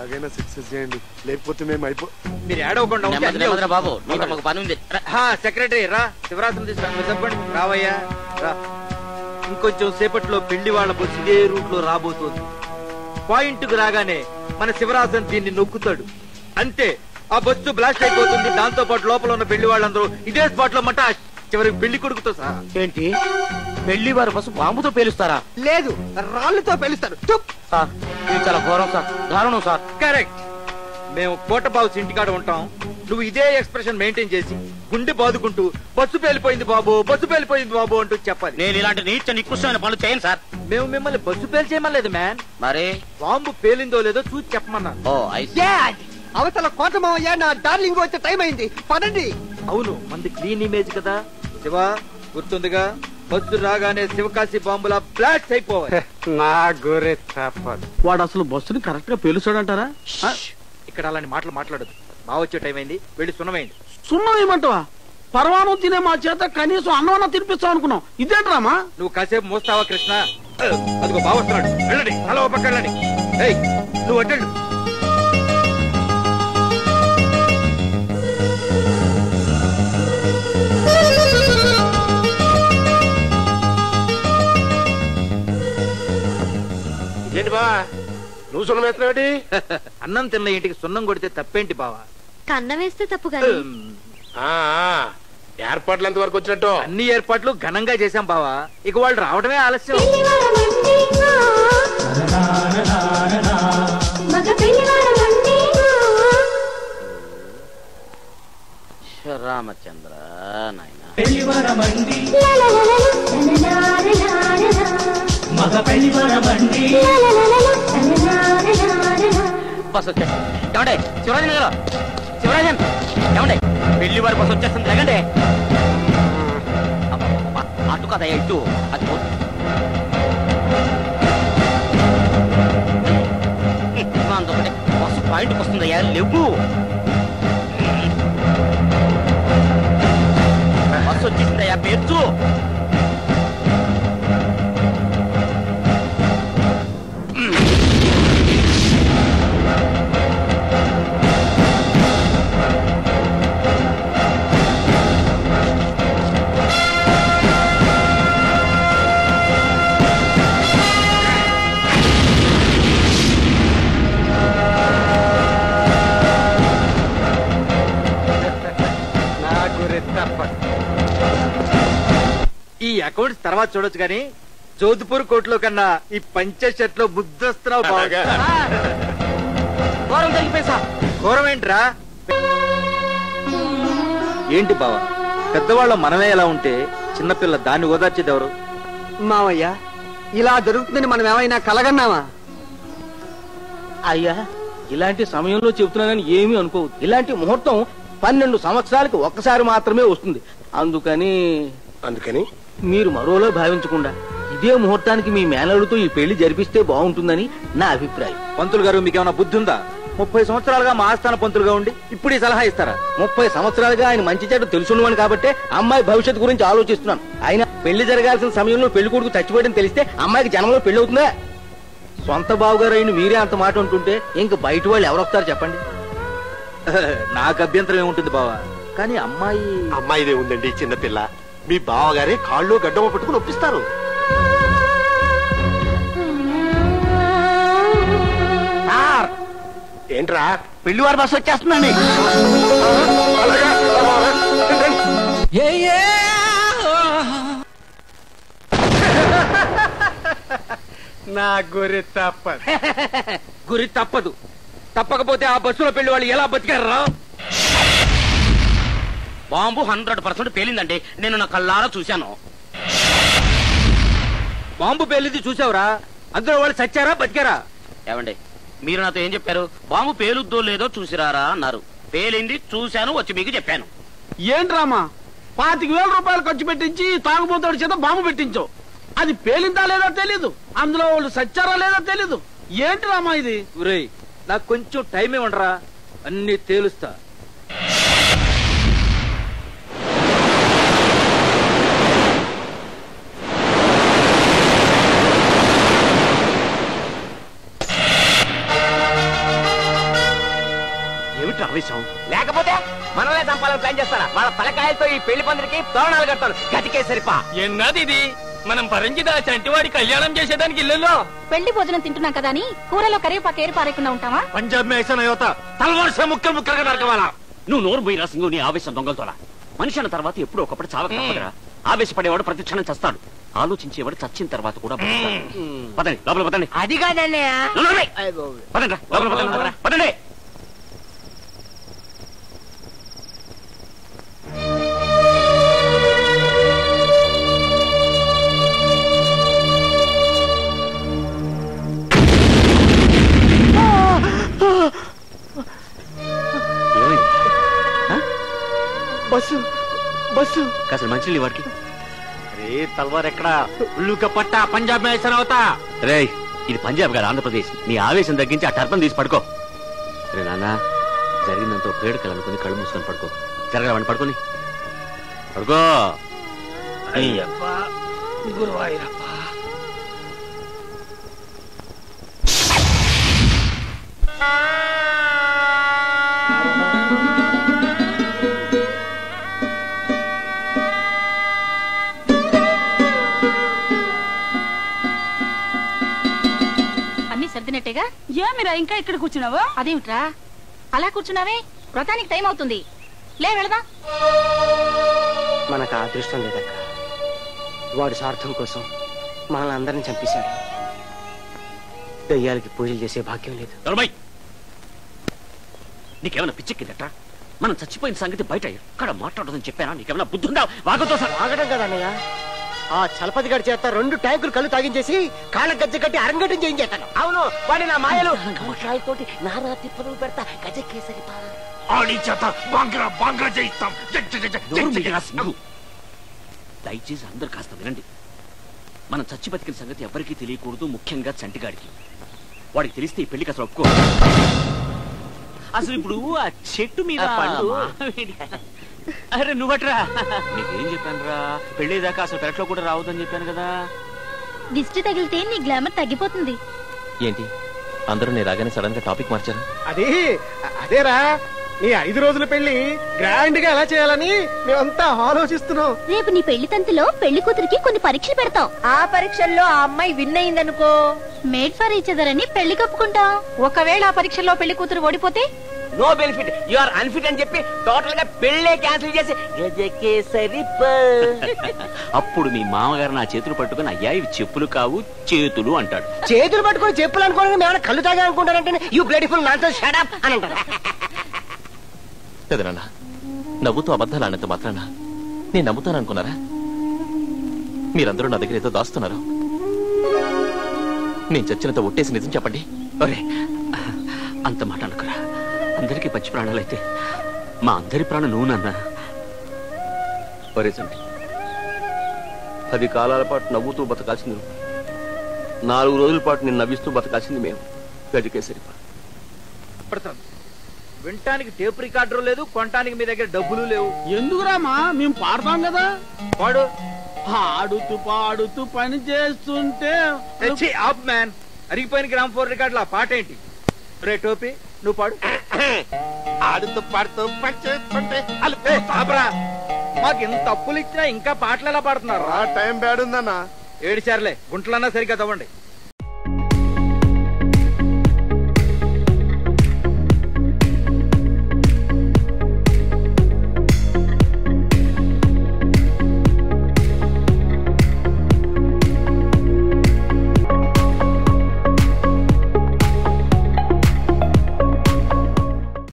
ఎలాగైనా సక్సెస్ చేయండి లేకపోతే మేము అయిపో మీరు ఏడవకుండా ఉంటే నెమ్మది అన్నీ నెమ్మదిరా అవుతాయి. బాబు నీతో మాకు పని ఉంది రా. హా, సెక్రటరీ రా శివరాత్రి తీసుకురా చెప్పండి రావయ్యా రా ఇంకొంచెం సేపట్లో పెళ్లి వాళ్ళ బస్సు ఇదే రూట్ లో రాబోతోంది పాయింట్ కు రాగానే మన శివరాజన్ దీన్ని నొక్కుతాడు అంతే ఆ బస్సు బ్లాస్ట్ అయిపోతుంది దాంతో పాటు లోపల ఉన్న పెళ్లి వాళ్ళందరూ ఇదే స్పాట్ లో మట చివరికి పెళ్లి కొడుకుతో సహా ఏంటి పెళ్లి వారి బస్సు బాంబుతో పేలుస్తారా లేదు రాళ్ళతో పెలుస్తారు చుప్ సార్ ఇది చాలా ఘోరం సార్ దారుణం సార్ కరెక్ట్ మేము కోటబాబు ఇంటికాడ ఉంటాం నువ్వు ఇదే ఎక్స్ప్రెషన్ మెయింటైన్ చేసి గుండె బాదుకుంటూ బస్సు పేలిపోయింది బాబు బస్సు పేలిపోయింది బాబు అంటూ చెప్పాలి నేను ఇలాంటి నీచ నికృష్టమైన పనులు చేయను సార్ మేము మిమ్మల్ని బస్సు పేల్చేయమలేదు మ్యాన్ మరి బాంబు పేలిందో లేదో చూసి చెప్పమన్నాను ఓ ఐ డాడ్ అవతల కోటమావయ్య నా డార్లింగ్ వచ్చే టైం అయింది పదండి అవును మంది క్లీన్ ఇమేజ్ కదా శివ గుర్తుందిగా బస్సు రాగానే శివకాశి బాంబులా బ్లాస్ట్ అయిపోవాలి నా గోరే తప్పదు వాడు అసలు బస్సుని కరెక్ట్ గా పేలుస్తాడంటారా ఆ, ఇక్కడ అలాంటి మాటలు మాట్లాడదు బాగా వచ్చే టైం అయింది వెళ్ళి సున్నమైంది సున్నం ఏమంటావా పరమాణం తినే మా చేత కనీసం అన్నమన్న తినిపిస్తాం అనుకున్నాం ఇదేంట్రామా నువ్వు కాసేపు మోస్తావా కృష్ణ అదిగో బావ వస్తున్నాడు వెళ్ళండి అలా ఓ పక్క వెళ్ళండి ఏయ్ నువ్వు అటెండు ఏంటి బా నువ్వు సున్నం వేస్తున్నావు అన్నం తిన్న ఇంటికి సున్నం కొడితే తప్పేంటి బావా కన్న వేస్తే తప్పు గాని ఏర్పాట్లు ఎంత వరకు వచ్చినట్టు అన్ని ఏర్పాట్లు ఘనంగా చేశాం బావా ఇక వాళ్ళు రావడమే ఆలస్యం రామచంద్ర నాయన బస్ వచ్చేస్తుంది ఏమండే శివరాజన్ గారు శివరాజన్ ఏమండే పెళ్లి వారి బస్ వచ్చేస్తుంది లేకండి అబ్బబ్బబ్బ, అటు కదా ఇటు అది పో- హ్మ్, అందుకని బస్సు పాయింట్కి వస్తుందయ్యా లేవు బస్సు వచ్చేసిందయ్యా పేర్చు నా గోరే తప్పదు ఈ అకౌంట్స్ తర్వాత చూడొచ్చు కానీ జోధ్పూర్ కోర్టులో కన్నా ఈ పంచ షర్ట్ లో ముద్దస్తున్నావు బావా అలాగా? ఘోరం తగ్గిపోయి సార్ ఘోరం ఏంట్రా ఏంటి బావా పెద్దవాళ్ళ మనమే ఎలా ఉంటే చిన్నపిల్ల దాన్ని ఓదార్చేది ఎవరు మావయ్య ఇలా జరుగుతుందని మనం ఏమైనా కలగన్నావా అయ్యా ఇలాంటి సమయంలో చెబుతున్నానని ఏమీ అనుకోవద్దు ఇలాంటి ముహూర్తం పన్నెండు సంవత్సరాలకి ఒక్కసారి మాత్రమే వస్తుంది అందుకని అందుకని మీరు మరోలో భావించకుండా ఇదే ముహూర్తానికి మీ మేనలుతో ఈ పెళ్లి జరిపిస్తే బాగుంటుందని నా అభిప్రాయం పంతులు గారు మీకేమైనా బుద్ధి ఉందా ముప్పై సంవత్సరాలుగా మా ఆస్థాన పంతులుగా ఉండి ఇప్పుడు ఈ సలహా ఇస్తారా ముప్పై సంవత్సరాలుగా ఆయన మంచి చెడ్డ తెలుసున్నవాడు కాబట్టి అమ్మాయి భవిష్యత్తు గురించి ఆలోచిస్తున్నాను ఆయన పెళ్లి జరగాల్సిన సమయంలో పెళ్లి కొడుకు చచ్చిపోయడం తెలిస్తే అమ్మాయికి జనంలో పెళ్లి అవుతుందా సొంత బావగారు అయిన మీరే అంత మాట ఉంటుంటే ఇంక బయట వాళ్ళు ఎవరొస్తారు చెప్పండి నాకు అభ్యంతరం ఏముంటుంది బావా కానీ అమ్మాయి అమ్మాయిదే ఉందండి చిన్నపిల్ల మీ బావగారే కాళ్ళు గడ్డమ పట్టుకుని ఒప్పిస్తారు సార్ ఏంట్రా పెళ్లి వారి బస్సు వచ్చేస్తుందండి అలాగా? నా గొర్రె తప్పదు గురి తప్పదు తప్పకపోతే ఆ బస్సులో పెళ్లి వాళ్ళు ఎలా బతికారా బాంబు హండ్రెడ్ పర్సెంట్ పేలిందండి నేను నా కళ్ళారా చూశాను బాంబు పేలింది చూసావురా అందులో వాళ్ళు చచ్చారా బతికారా ఏమండి మీరు నాతో ఏం చెప్పారు బాంబు పేలుద్దో లేదో చూసిరారా అన్నారు పేలింది చూశాను వచ్చి మీకు చెప్పాను ఏంట్రామా పాతిక వేల రూపాయలు ఖర్చు పెట్టించి తాగుబోతాడు చేత బాంబు పెట్టించావు అది పేలిందా లేదా తెలీదు అందులో వాళ్ళు సచ్చారా లేదా తెలీదు ఏంటి రామా ఇది ఒరేయ్ నాకు కొంచెం టైం ఇవ్వండిరా అన్ని తేలుస్తా తలకాయలతో ఈ పెళ్లి పందిరికి తోరణాలు కడతాను గతికే సరిపా ఎన్నది ఇది మనం పరంజిదా చంటివాడి కళ్యాణం చేసేదానికి ఇల్లులో పెళ్లి భోజనం తింటున్నాం కదా అని కూరలో కరివేపాకు ఏరి పారేకుండా ఉంటావా పంజాబ్ మేసన యువత తలవర్ష ముక్కలు ముక్కలుగా నరకవాలా నువ్వు నోరు పోయి రాసింగు నీ ఆవేశం దొంగలతోలా మనిషి అన్న తర్వాత ఎప్పుడో ఒకప్పుడు చావక తప్పదురా ఆవేశపడేవాడు ప్రతి క్షణం చస్తాడు ఆలోచించేవాడు చచ్చిన తర్వాత కూడా బతుకుతాడు. పదండి లోపల పదండి అది కాదన్నయ్య నువ్వు నోరు మూయ్. పదండి రా, లోపల పదండి, పదండి, పదండి ఏమైంది? బస్సు బస్సు కాస్త మంచి వాడికి రే తల్వార్ ఎక్కడ ఉల్లుక పట్ట పంజాబ్ మేసన అవుతా రేయ్ ఇది పంజాబ్ కాదు ఆంధ్రప్రదేశ్ నీ ఆవేశం తగ్గించి ఆ టర్పం తీసి పడుకో రే నాన్న జరిగినంత పేడుకలనుకుని కళ్ళు మూసుకొని పడుకో జరగవాడిని పడుకొని పడుకో అన్ని సర్దినట్టేగా ఏమిరా ఇంకా ఇక్కడ కూర్చున్నావు అదేమిట్రా అలా కూర్చున్నావే వ్రతానికి టైం అవుతుంది లే వెళదాం మనకు ఆ అదృష్టం లేదక్క వాడు స్వార్థం కోసం మనల్ని అందరిని చంపేశాడు దయ్యాలకి పూజలు చేసే భాగ్యం లేదు దొరబాయ్ నీకేమైనా పిచ్చెక్కిందట మనం చచ్చిపోయిన సంగతి బయట ఎక్కడ మాట్లాడదని చెప్పానా నీకేమైనా బుద్ధి ఉందా వాగతో సార్ ఆగడం కదా అన్నయ్య ఆ చలపతి గారి చేత రెండు ట్యాంకులు కళ్ళు తాగించేసి కాళ్ళ గజ్జ కట్టి అరంగటం చేయించేస్తాను అవును వాడి నా మాయలు కమషాలతోటి నానా తిప్పలు పెడతా గజకేసరి పా ఆడి చేత బాంగ్రా బాంగ్రా చేయిస్తాం నోరు మీదరా సింగు. దయచేసి అందరు కాస్త వినండి మనం చచ్చి బతికిన సంగతి ఎవరికీ తెలియకూడదు ముఖ్యంగా చంటిగాడికి వాడికి తెలిస్తే ఈ పెళ్లికి అసలు ఒప్పుకో అసలు ఇప్పుడు ఆ చెట్టు మీద ఆ పండు. అరే నువ్వట్రా నీకేం చెప్పాను రా పెళ్ళేదాకా అసలు పెరట్లో కూడా రావద్దని చెప్పాను కదా దిష్టి తగిలితే నీ గ్లామర్ తగ్గిపోతుంది ఏంటి అందరూ నీ రాగానే సడన్ గా టాపిక్ మార్చారు అది అదేరా ఈ ఐదు రోజుల పెళ్లి గ్రాండ్ గా ఎలా చేయాలని మేమంతా ఆలోచిస్తున్నాం రేపు నీ పెళ్లి తంతులో పెళ్లి కూతురికి కొన్ని పరీక్షలు పెడతాం ఆ పరీక్షల్లో ఆ అమ్మాయి విన్ అయిందనుకో మేడ్ ఫర్ ఈచ్ అదర్ అని పెళ్లి కప్పుకుంటాం ఒకవేళ ఆ పరీక్షల్లో పెళ్లి కూతురు ఓడిపోతే no benefit you are unfit అని చెప్పి టోటల్ గా పెళ్ళే క్యాన్సిల్ చేసి గజకేసరి పా అప్పుడు మీ మామగారు నా చేతులు పట్టుకుని అయ్యా ఇవి చెప్పులు కావు చేతులు అంటాడు చేతులు పట్టుకొని చెప్పులు అనుకోవడం మేము కళ్ళు తాగా అనుకుంటారంటే యూ బ్లడిఫుల్ నాతో షడప్ అని అంటారు పెదనాన్న నవ్వుతూ అబద్ధాలు అన్నంత మాత్రాన నేను నమ్ముతాను అనుకున్నారా మీరందరూ నా దగ్గర ఏదో దాస్తున్నారు నేను చచ్చినంత ఒట్టేసి నిజం చెప్పండి ఒరే అంత మాట అనుకురా అందరికీ పచ్చి ప్రాణాలైతే మా అందరి ప్రాణం నువ్వు నాన్న ఒరే సంటి పది కాలాల పాటు నవ్వుతూ బతకాల్సింది నువ్వు. నాలుగు రోజుల పాటు నేను నవ్విస్తూ బతకాల్సింది మేము గదికే సరిపా పడతాను వినటానికి టేప్ రికార్డర్ లేదు కొనటానికి మీ దగ్గర డబ్బులు లేవు ఎందుకురామా మేము పాడతాం కదా వాడు పాడుతూ పాడుతూ పని చేస్తుంటే తెచ్చి ఆప్ మ్యాన్ అరిగిపోయిన గ్రామ్ ఫోర్ రికార్డులు ఆ పాట ఏంటి రే టోపీ నువ్వు పాడు ఆడుతూ పాడుతూ పచ్చేస్తుంటే ఏ, ఆపరా. మాకు ఇంత అప్పులు ఇచ్చినా ఇంకా పాటలు ఎలా పాడుతున్నారు ఆ టైం బ్యాడ్ ఉందన్నా ఏడిచారులే గుంటలన్నా సరిగ్గా తవ్వండి